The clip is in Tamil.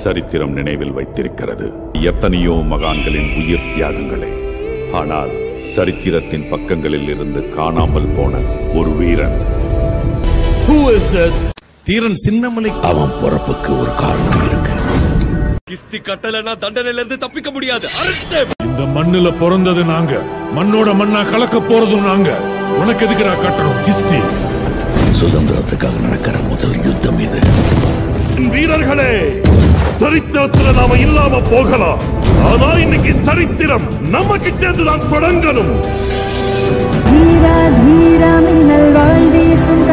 சரித்திரம் நினைவில் வைத்திருக்கிறது எத்தனையோ மகான்களின் உயிர் தியாகங்களை ஆனால் சரித்திரத்தின் பக்கங்களில் இருந்து காணாமல் போன ஒரு வீரன் தீரன் சின்னமலை அவன் பிறப்புக்கு ஒரு காரணம் இருக்கு கிஸ்தி கட்டலனா தண்டனையில இருந்து தப்பிக்க முடியாது அரசு இந்த மண்ணுல பிறந்தது நாங்க மண்ணோட மண்ணா கலக்க போறதும் நாங்க உனக்கு எதுக்குடா கட்டணும் கிஸ்தி சுதந்திரத்துக்காக நடக்கிற முதல் யுத்தம் இது வீரர்களே சரித்திரத்துல நாம இல்லாம போகலாம் ஆனா இன்னைக்கு சரித்திரம் நம்ம கிட்ட இருந்து தான் தொடங்கணும் ധീര ധീര മിന്നൽ വാഴ്വീസും